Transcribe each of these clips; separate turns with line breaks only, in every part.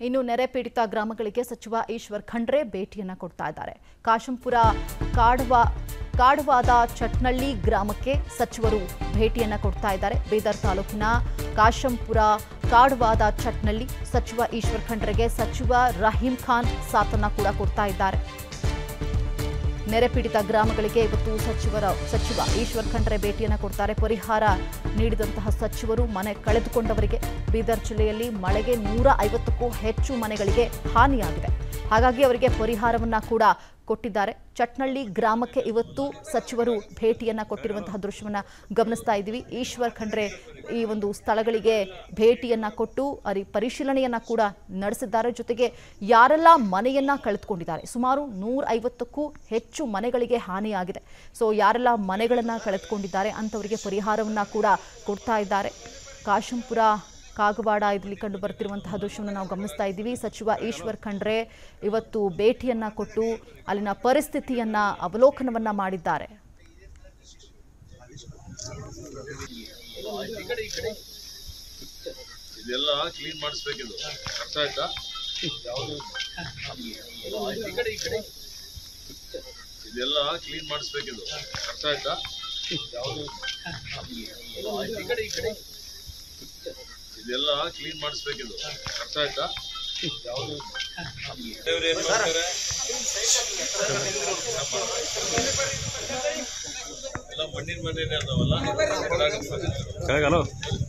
ಇನ್ನು ನೆರೆ ಪೀಡಿತ ಗ್ರಾಮಗಳಿಗೆ ಸಚಿವ ಈಶ್ವರ್ ಖಂಡ್ರೆ ಭೇಟಿಯನ್ನ ಕೊಡ್ತಾ ಇದ್ದಾರೆ ಕಾಶಂಪುರ ಕಾಡವ ಕಾಡವಾದ ಚಟ್ನಳ್ಳಿ ಗ್ರಾಮಕ್ಕೆ ಸಚಿವರು ಭೇಟಿಯನ್ನ ಕೊಡ್ತಾ ಇದ್ದಾರೆ ಬೀದರ್ ತಾಲೂಕಿನ ಕಾಶಂಪುರ ಕಾಡವಾದ ಚಟ್ನಳ್ಳಿ ಸಚಿವ ಈಶ್ವರ್ ಖಂಡ್ರೆಗೆ ಸಚಿವ ರಹೀಂ ಖಾನ್ ಸಾಥನ್ನ ಕೂಡ ಕೊಡ್ತಾ ಇದ್ದಾರೆ ನೆರೆ ಪೀಡಿತ ಗ್ರಾಮಗಳಿಗೆ ಇವತ್ತು ಸಚಿವರ ಸಚಿವ ಈಶ್ವರ್ ಖಂಡ್ರೆ ಭೇಟಿಯನ್ನು ಕೊಡ್ತಾರೆ ಪರಿಹಾರ ನೀಡಿದಂತಹ ಸಚಿವರು ಮನೆ ಕಳೆದುಕೊಂಡವರಿಗೆ ಬೀದರ್ ಜಿಲ್ಲೆಯಲ್ಲಿ ಮಳೆಗೆ ನೂರ ಐವತ್ತಕ್ಕೂ ಹೆಚ್ಚು ಮನೆಗಳಿಗೆ ಹಾನಿಯಾಗಿದೆ ಹಾಗಾಗಿ ಅವರಿಗೆ ಪರಿಹಾರವನ್ನ ಕೂಡ ಕೊಟ್ಟಿದ್ದಾರೆ ಚಟ್ನಳ್ಳಿ ಗ್ರಾಮಕ್ಕೆ ಇವತ್ತು ಸಚಿವರು ಭೇಟಿಯನ್ನ ಕೊಟ್ಟಿರುವಂತಹ ದೃಶ್ಯವನ್ನ ಗಮನಿಸ್ತಾ ಇದ್ದೀವಿ ಈಶ್ವರ್ ಖಂಡ್ರೆ ಈ ಒಂದು ಸ್ಥಳಗಳಿಗೆ ಭೇಟಿಯನ್ನ ಕೊಟ್ಟು ಅರಿ ಪರಿಶೀಲನೆಯನ್ನ ಕೂಡ ನಡೆಸಿದ್ದಾರೆ ಜೊತೆಗೆ ಯಾರೆಲ್ಲ ಮನೆಯನ್ನ ಕಳೆದುಕೊಂಡಿದ್ದಾರೆ ಸುಮಾರು ನೂರ ಐವತ್ತಕ್ಕೂ ಹೆಚ್ಚು ಮನೆಗಳಿಗೆ ಹಾನಿಯಾಗಿದೆ ಸೊ ಯಾರೆಲ್ಲ ಮನೆಗಳನ್ನ ಕಳೆದುಕೊಂಡಿದ್ದಾರೆ ಅಂಥವರಿಗೆ ಪರಿಹಾರವನ್ನ ಕೂಡ ಕೊಡ್ತಾ ಇದ್ದಾರೆ ಕಾಶಂಪುರ ಕಾಗವಾಡ ಇದರಲ್ಲಿ ಕಂಡು ಬರ್ತಿರುವಂತಹ ದೃಶ್ಯವನ್ನು ನಾವು ಗಮನಿಸ್ತಾ ಇದ್ದೀವಿ ಸಚಿವ ಈಶ್ವರ್ ಖಂಡ್ರೆ ಇವತ್ತು ಭೇಟಿಯನ್ನ ಕೊಟ್ಟು ಅಲ್ಲಿನ ಪರಿಸ್ಥಿತಿಯನ್ನ ಅವಲೋಕನವನ್ನ ಮಾಡಿದ್ದಾರೆ
ಇದೆಲ್ಲ ಕ್ಲೀನ್ ಮಾಡಿಸ್ಬೇಕಿದು ಅರ್ಥ ಆಯ್ತಾ ಯಾವುದು ಇದೆಲ್ಲ ಕ್ಲೀನ್ ಮಾಡಿಸ್ಬೇಕಿದು ಅರ್ಥ ಆಯ್ತಾ ಯಾವುದು ಇದೆಲ್ಲ ಕ್ಲೀನ್ ಮಾಡಿಸ್ಬೇಕಿದು ಅರ್ಥ ಆಯ್ತಾ ಯಾವುದು ದೇವ್ರು ಏನ್ ಮಾಡ್ತಾರೆ ಎಲ್ಲ ಮಣ್ಣಿನ ಮನೇನೆ ಅದಾವಲ್ಲ
ಹಲೋ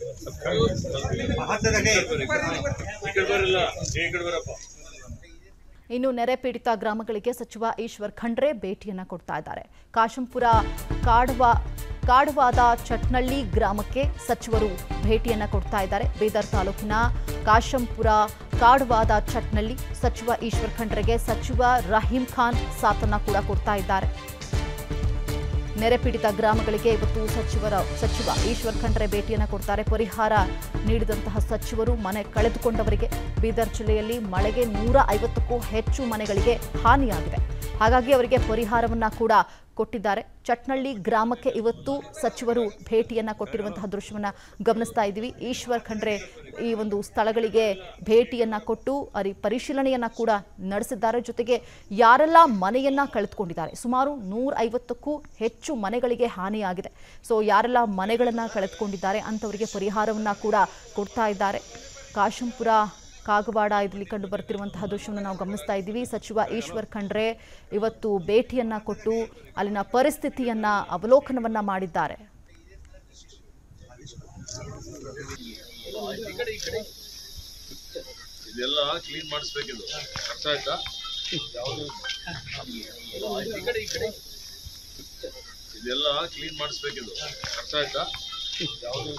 ಈ ಕಡೆ ಬರಲ್ಲ ಈ ಕಡೆ ಬರಪ್ಪ
ಇನ್ನು ನೆರೆ ಪೀಡಿತ ಗ್ರಾಮಗಳಿಗೆ ಸಚಿವ ಈಶ್ವರ್ ಖಂಡ್ರೆ ಭೇಟಿಯನ್ನ ಕೊಡ್ತಾ ಇದ್ದಾರೆ ಕಾಶಂಪುರ ಕಾಡವ ಕಾಡವಾದ ಚಟ್ನಳ್ಳಿ ಗ್ರಾಮಕ್ಕೆ ಸಚಿವರು ಭೇಟಿಯನ್ನ ಕೊಡ್ತಾ ಇದ್ದಾರೆ ಬೀದರ್ ತಾಲೂಕಿನ ಕಾಶಂಪುರ ಕಾಡವಾದ ಚಟ್ನಳ್ಳಿ ಸಚಿವ ಈಶ್ವರ್ ಖಂಡ್ರೆಗೆ ಸಚಿವ ರಹೀಂ ಖಾನ್ ಸಾಥನ್ನ ಕೂಡ ಕೊಡ್ತಾ ಇದ್ದಾರೆ ನೆರೆ ಪೀಡಿತ ಗ್ರಾಮಗಳಿಗೆ ಇವತ್ತು ಸಚಿವರ ಸಚಿವ ಈಶ್ವರ್ ಖಂಡ್ರೆ ಭೇಟಿಯನ್ನು ಕೊಡ್ತಾರೆ ಪರಿಹಾರ ನೀಡಿದಂತಹ ಸಚಿವರು ಮನೆ ಕಳೆದುಕೊಂಡವರಿಗೆ ಬೀದರ್ ಜಿಲ್ಲೆಯಲ್ಲಿ ಮಳೆಗೆ ನೂರ ಐವತ್ತಕ್ಕೂ ಹೆಚ್ಚು ಮನೆಗಳಿಗೆ ಹಾನಿಯಾಗಿದೆ ಹಾಗಾಗಿ ಅವರಿಗೆ ಪರಿಹಾರವನ್ನ ಕೂಡ ಕೊಟ್ಟಿದ್ದಾರೆ ಚಟ್ನಳ್ಳಿ ಗ್ರಾಮಕ್ಕೆ ಇವತ್ತು ಸಚಿವರು ಭೇಟಿಯನ್ನ ಕೊಟ್ಟಿರುವಂತಹ ದೃಶ್ಯವನ್ನ ಗಮನಿಸ್ತಾ ಇದ್ದೀವಿ ಈಶ್ವರ್ ಖಂಡ್ರೆ ಈ ಒಂದು ಸ್ಥಳಗಳಿಗೆ ಭೇಟಿಯನ್ನ ಕೊಟ್ಟು ಅರಿ ಪರಿಶೀಲನೆಯನ್ನ ಕೂಡ ನಡೆಸಿದ್ದಾರೆ ಜೊತೆಗೆ ಯಾರೆಲ್ಲ ಮನೆಯನ್ನ ಕಳೆದುಕೊಂಡಿದ್ದಾರೆ ಸುಮಾರು ನೂರ ಐವತ್ತಕ್ಕೂ ಹೆಚ್ಚು ಮನೆಗಳಿಗೆ ಹಾನಿಯಾಗಿದೆ ಸೊ ಯಾರೆಲ್ಲ ಮನೆಗಳನ್ನ ಕಳೆದುಕೊಂಡಿದ್ದಾರೆ ಅಂಥವರಿಗೆ ಪರಿಹಾರವನ್ನ ಕೂಡ ಕೊಡ್ತಾ ಇದ್ದಾರೆ ಕಾಶಂಪುರ ಕಾಗವಾಡ ಇದರಲ್ಲಿ ಕಂಡು ಬರ್ತಿರುವಂತಹ ದೃಶ್ಯವನ್ನು ನಾವು ಗಮನಿಸ್ತಾ ಇದ್ದೀವಿ ಸಚಿವ ಈಶ್ವರ್ ಖಂಡ್ರೆ ಇವತ್ತು ಭೇಟಿಯನ್ನ ಕೊಟ್ಟು ಅಲ್ಲಿನ ಪರಿಸ್ಥಿತಿಯನ್ನ ಅವಲೋಕನವನ್ನ ಮಾಡಿದ್ದಾರೆ
ಇದೆಲ್ಲ ಕ್ಲೀನ್ ಮಾಡಿಸ್ಬೇಕಿದು ಅರ್ಥ ಆಯ್ತಾ ಯಾವುದು ಇದೆಲ್ಲ ಕ್ಲೀನ್ ಮಾಡಿಸ್ಬೇಕಿದು ಅರ್ಥ ಆಯ್ತಾ ಯಾವುದು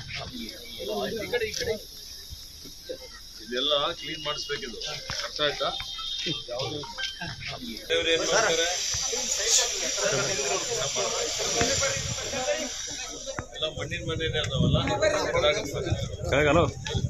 ಇದೆಲ್ಲ ಕ್ಲೀನ್ ಮಾಡಿಸ್ಬೇಕಿದು ಅರ್ಥ ಆಯ್ತಾ ಯಾವುದು ದೇವ್ರು ಏನ್ ಮಾಡ್ತಾರೆ ಎಲ್ಲ ಮಣ್ಣಿನ ಮನೇನೆ ಅದಾವಲ್ಲ
ಹಲೋ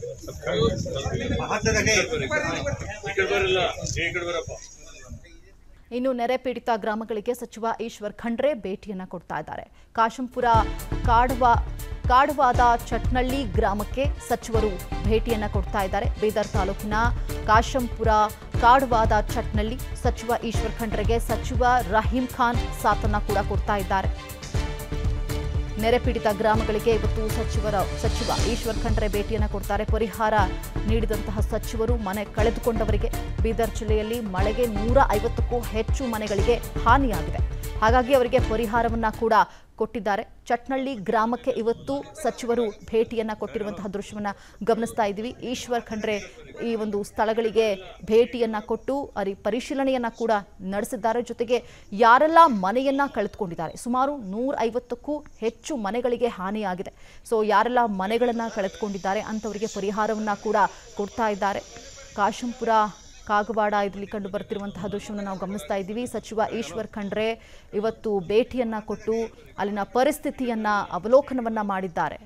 ಈ ಕಡೆ ಬರಲ್ಲ ಈ ಕಡೆ ಬರಪ್ಪ
ಇನ್ನು ನೆರೆ ಪೀಡಿತ ಗ್ರಾಮಗಳಿಗೆ ಸಚಿವ ಈಶ್ವರ್ ಖಂಡ್ರೆ ಭೇಟಿಯನ್ನ ಕೊಡ್ತಾ ಇದ್ದಾರೆ ಕಾಶಂಪುರ ಕಾಡವ ಕಾಡವಾದ ಚಟ್ನಳ್ಳಿ ಗ್ರಾಮಕ್ಕೆ ಸಚಿವರು ಭೇಟಿಯನ್ನ ಕೊಡ್ತಾ ಇದ್ದಾರೆ ಬೀದರ್ ತಾಲೂಕಿನ ಕಾಶಂಪುರ ಕಾಡವಾದ ಚಟ್ನಳ್ಳಿ ಸಚಿವ ಈಶ್ವರ್ ಖಂಡ್ರೆಗೆ ಸಚಿವ ರಹೀಂ ಖಾನ್ ಸಾಥನ್ನ ಕೂಡ ಕೊಡ್ತಾ ಇದ್ದಾರೆ ನೆರೆ ಪೀಡಿತ ಗ್ರಾಮಗಳಿಗೆ ಇವತ್ತು ಸಚಿವರ ಸಚಿವ ಈಶ್ವರ್ ಖಂಡ್ರೆ ಭೇಟಿಯನ್ನು ಕೊಡ್ತಾರೆ ಪರಿಹಾರ ನೀಡಿದಂತಹ ಸಚಿವರು ಮನೆ ಕಳೆದುಕೊಂಡವರಿಗೆ ಬೀದರ್ ಜಿಲ್ಲೆಯಲ್ಲಿ ಮಳೆಗೆ ನೂರ ಐವತ್ತಕ್ಕೂ ಹೆಚ್ಚು ಮನೆಗಳಿಗೆ ಹಾನಿಯಾಗಿದೆ ಹಾಗಾಗಿ ಅವರಿಗೆ ಪರಿಹಾರವನ್ನ ಕೂಡ ಕೊಟ್ಟಿದ್ದಾರೆ ಚಟ್ನಳ್ಳಿ ಗ್ರಾಮಕ್ಕೆ ಇವತ್ತು ಸಚಿವರು ಭೇಟಿಯನ್ನ ಕೊಟ್ಟಿರುವಂತಹ ದೃಶ್ಯವನ್ನ ಗಮನಿಸ್ತಾ ಇದ್ದೀವಿ ಈಶ್ವರ್ ಖಂಡ್ರೆ ಈ ಒಂದು ಸ್ಥಳಗಳಿಗೆ ಭೇಟಿಯನ್ನ ಕೊಟ್ಟು ಅರಿ ಪರಿಶೀಲನೆಯನ್ನ ಕೂಡ ನಡೆಸಿದ್ದಾರೆ ಜೊತೆಗೆ ಯಾರೆಲ್ಲ ಮನೆಯನ್ನ ಕಳೆದುಕೊಂಡಿದ್ದಾರೆ ಸುಮಾರು ನೂರ ಐವತ್ತಕ್ಕೂ ಹೆಚ್ಚು ಮನೆಗಳಿಗೆ ಹಾನಿಯಾಗಿದೆ ಸೊ ಯಾರೆಲ್ಲ ಮನೆಗಳನ್ನ ಕಳೆದುಕೊಂಡಿದ್ದಾರೆ ಅಂಥವರಿಗೆ ಪರಿಹಾರವನ್ನ ಕೂಡ ಕೊಡ್ತಾ ಇದ್ದಾರೆ ಕಾಶಂಪುರ ಕಾಗವಾಡ ಇದರಲ್ಲಿ ಕಂಡು ಬರ್ತಿರುವಂತಹ ದೃಶ್ಯವನ್ನು ನಾವು ಗಮನಿಸ್ತಾ ಇದ್ದೀವಿ ಸಚಿವ ಈಶ್ವರ್ ಖಂಡ್ರೆ ಇವತ್ತು ಭೇಟಿಯನ್ನ ಕೊಟ್ಟು ಅಲ್ಲಿನ ಪರಿಸ್ಥಿತಿಯನ್ನ ಅವಲೋಕನವನ್ನ ಮಾಡಿದ್ದಾರೆ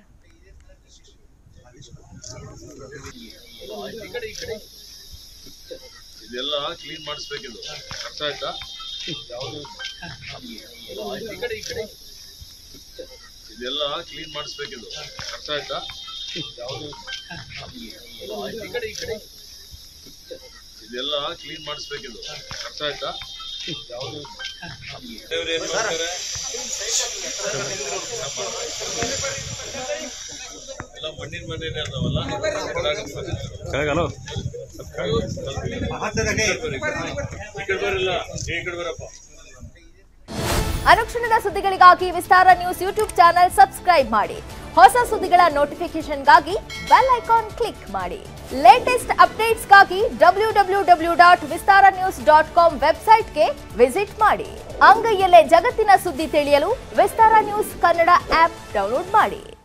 ಇದೆಲ್ಲ ಕ್ಲೀನ್ ಮಾಡಿಸ್ಬೇಕಿದು ಅರ್ಥ ಆಯ್ತಾ ಯಾವುದು ಇದೆಲ್ಲ ಕ್ಲೀನ್ ಮಾಡಿಸ್ಬೇಕಿದು ಅರ್ಥ ಆಯ್ತಾ ಯಾವುದು ಇದೆಲ್ಲ ಕ್ಲೀನ್ ಮಾಡಿಸ್ಬೇಕಿದು ಅರ್ಥ ಆಯ್ತಾ ದೇವ್ರು ಏನ್ ಮಾಡ್ತಾರೆ ಎಲ್ಲ ಮಣ್ಣಿನ ಮನೇನೆ ಅದಾವಲ್ಲ ಕೆಳಗಾಗಿಸ್ತಾರೆ.
ಕೆಳಗೆ ಹಲೋ
ಈ ಕಡೆ ಬರಲ್ಲ ಈ ಕಡೆ ಬರಪ್ಪ
ಅನುಕ್ಷಣದ ಸುದ್ದಿಗಳಿಗಾಗಿ Vistara news YouTube channel subscribe ಮಾಡಿ ಹೊಸ ಸುದ್ದಿಗಳ ನೋಟಿಫಿಕೇಶನ್ಗಾಗಿ ಬೆಲ್ ಐಕಾನ್ ಕ್ಲಿಕ್ ಮಾಡಿ ಲೇಟೆಸ್ಟ್ ಅಪ್ಡೇಟ್ಸ್ಗಾಗಿ W W W dot Vistara news dot com ವೆಬ್ಸೈಟ್ಗೆ ವಿಸಿಟ್ ಮಾಡಿ ಅಂಗೈಯಲ್ಲೇ ಜಗತ್ತಿನ ಸುದ್ದಿ ತಿಳಿಯಲು Vistara news Kannada app download ಮಾಡಿ